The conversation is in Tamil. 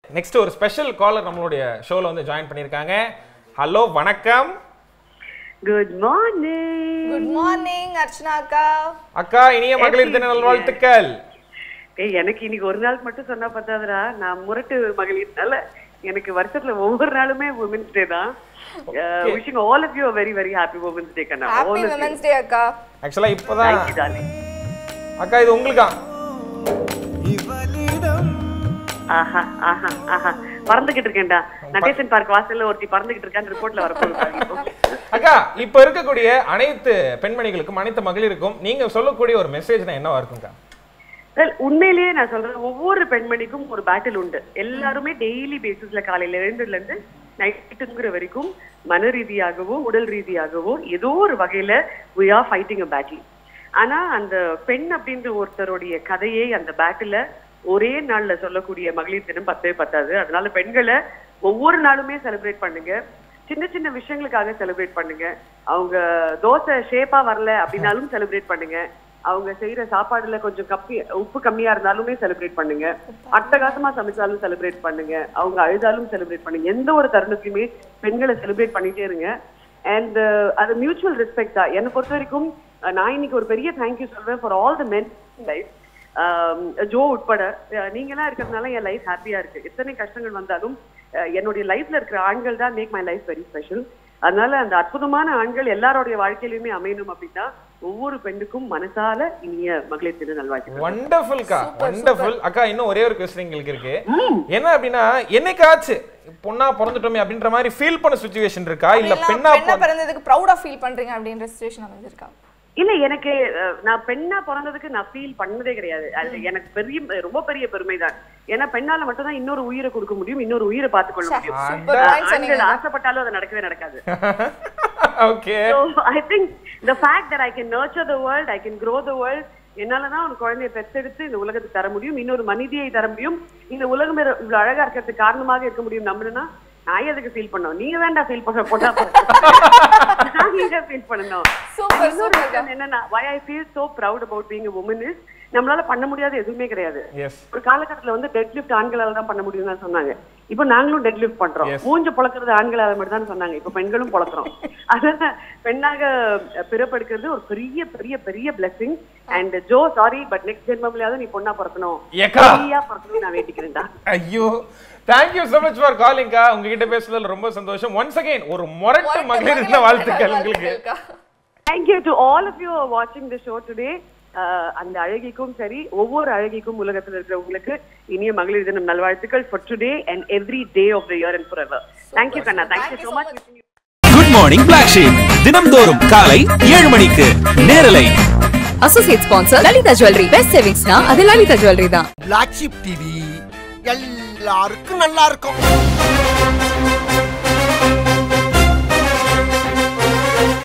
நெக்ஸ்ட் ஒரு ஸ்பெஷல் காலர் நம்மளுடைய ஷோல வந்து ஜாயின் பண்ணியிருக்காங்க ஹலோ வணக்கம் good morning good morning Archana அக்கா அக்கா இனிய மகளிர் தின நல்வாழ்த்துக்கள் ஏய் எனக்கு இன்னைக்கு ஒரு நாள் மட்டும் சொன்னா பத்தாதுடா நான் முரட்டு மகளிர்னால எனக்கு வருஷத்துல ஒவ்வொரு நாளுமே உமன்ஸ் டே தான் wishing all of you very very happy women's day கண்ணா happy all of women's day அக்கா ஆக்சுவலா இப்போதான் யூ டார்லிங் அக்கா இது உங்களுக்கா ஆஹா ஆஹா ஆஹா பறந்துகிட்டு இருக்கேன்டா நடேசன் பார்க் வாசல்ல ஒருத்தி பறந்துகிட்டு இருக்கான்னு ரிப்போர்ட்ல வரப்போகுது அக்கா இப்ப இருக்கக்கூடிய அனைத்து பெண்மணிகளுக்கும் அனைத்து மகளிருக்கும் நீங்க சொல்லக்கூடிய ஒரு மெசேஜ் என்னவா இருக்குங்கக்கா Well, உண்மையிலேயே நான் சொல்றேன் ஒவ்வொரு பெண்மணிக்கும் ஒரு பேட்டில் உண்டு எல்லாருமே டெய்லி பேசிஸ்ல காலையில எழுந்ததுல இருந்து நைட்டுங்கிற வரைக்கும் மன ரீதியாகவோ உடல் ரீதியாகவோ ஏதோ ஒரு வகையில we are fighting a battle ஆனா அந்த பெண் அப்படின்ற ஒருத்தருடைய கதையை அந்த பேட்டில ஒரே நாள்ல சொல்லக்கூடிய மகளிர் தினம் பத்தவே பத்தாது அதனால பெண்களை ஒவ்வொரு நாளுமே செலிப்ரேட் பண்ணுங்க சின்ன சின்ன விஷயங்களுக்காக செலிப்ரேட் பண்ணுங்க அவங்க தோசை ஷேப்பா வரல அப்படின்னாலும் செலிப்ரேட் பண்ணுங்க அவங்க செய்யற சாப்பாடுல கொஞ்சம் கப்பி உப்பு கம்மியா இருந்தாலுமே செலிப்ரேட் பண்ணுங்க அட்டகாசமா சமைச்சாலும் செலிப்ரேட் பண்ணுங்க அவங்க அழுதாலும் செலிப்ரேட் பண்ணுங்க எந்த ஒரு தருணத்தையுமே பெண்களை செலிப்ரேட் பண்ணிட்டே இருங்க அண்ட் அது மியூச்சுவல் ரெஸ்பெக்ட் தான் என்னை பொறுத்த வரைக்கும் அஹ், நான் இன்னைக்கு ஒரு பெரிய தேங்க்யூ சொல்றேன் for all the men life Jo உட்பட அஹ், நீங்கெல்லாம் இருக்கிறதுனால என் லைஃப் ஹாப்பியா இருக்கு எத்தனை கஷ்டங்கள் வந்தாலும் அஹ், என்னுடைய லைஃப்ல இருக்கிற ஆண்கள் தான் make my life very special அதனால அந்த அற்புதமான ஆண்கள் எல்லாருடைய வாழ்க்கையிலுமே அமையணும் அப்படின்னா ஒவ்வொரு பெண்ணுக்கும் மனசால இனிய மகளிர் தின நல்வாழ்த்துக்கள் வண்டர்ஃபுல்க்கா வண்டர்ஃபுல் அக்கா இன்னும் ஒரே ஒரு கொஸ்டின் எங்களுக்கு இருக்கு என்ன அப்படின்னா என்னைக்காச்சு பொண்ணா பிறந்துட்டோமே அப்படின்ற மாதிரி ஃபீல் பண்ண சுச்சுவேஷன் இருக்கா இல்ல இல்ல பெண்ணா பெண்ணா பிறந்ததுக்கு ப்ரௌடா ஃபீல் பண்றீங்க அப்படின்ற சிச்சுவேஷன் அமைஞ்சிருக்கா இல்ல எனக்கு அஹ், நான் பெண்ணா பிறந்ததுக்கு நான் ஃபீல் பண்ணதே கிடையாது அது எனக்கு பெரிய ரொம்ப பெரிய பெருமை தான் ஏன்னா பெண்ணால மட்டும் தான் இன்னொரு உயிரை கொடுக்க முடியும் இன்னொரு உயிரை பார்த்துக்கொள்ள முடியும் சூப்பர் அஹ், பாயிண்ட் சொன்னீங்க ஆண்கள் ஆசைப்பட்டாலும் அது நடக்கவே நடக்காது okay So I think the fact that I can nurture the world, I can grow the world, என்னாலதான் ஒரு குழந்தைய பெற்றெடுத்து இந்த உலகத்துக்கு தர முடியும் இன்னொரு மனிதியை தர முடியும் இந்த உலகம் இவ்வ- இவ்வளவு அழகா இருக்கிறதுக்கு காரணமாக இருக்க முடியும் நம்புனா நான் எதுக்கு ஃபீல் பண்ணோம் நீங்க வேண்டாம் ஃபீல் பண்ண போட்டா நான் ஃபீல் பண்ணணும் சூப்பர் இன்னொரு சூப்பர் விஷயம் என்னன்னா why I feel so proud about being a woman is நம்மளால பண்ண முடியாத எதுவுமே கிடையாது எஸ் ஒரு காலகட்டத்துல வந்து டெட் லிஃப்ட் ஆண்களால தான் பண்ண முடியும்னு சொன்னாங்க இப்போ நாங்களும் டெட் லிஃப்ட் பண்றோம் Yes. மூஞ்ச பொழக்கிறது ஆண்களால மட்டும் தான் சொன்னாங்க இப்போ பெண்களும் பொழக்கிறோம் அதனால பெண்ணாக பிறப்பெடுக்கிறது ஒரு பெரிய பெரிய பெரிய blessing and Jo sorry but next ஜென்மம்லயாவது நீ பொண்ணா பிறக்கணும் ஏக்கா. பெரியா பிறக்கணும் நான் வேண்டிக்கிறேன்டா ஐயோ தேங்க்யூ so much ஃபார் காலிங்கா உங்ககிட்ட பேசுனதுல ரொம்ப சந்தோஷம் ஒன்ஸ் அகைன் ஒரு முரட்டு மகளிர் தின வாழ்த்துக்கள் உங்களுக்கு thank you to all of you வாட்சிங் தி ஷோ டுடே அந்த அழகிக்கும் சரி ஒவ்வொரு அழகிக்கும் உலகத்தில் இருக்கிறவங்களுக்கு இனிய மகளிர் தினம் நல்வாழ்த்துக்கள் for today and every day of the year and forever thank you கண்ணா thank you Thank you so so much much. Good morning black sheep தினம்தோறும் காலை ஏழு மணிக்கு நேரலை associate sponsor Lalitha jewellery best சேவிங்ஸ்னா அது லலிதா ஜுவல்லரி தான் பிளாக் ஷிப் டிவி எல்லாருக்கும் நல்லா இருக்கும்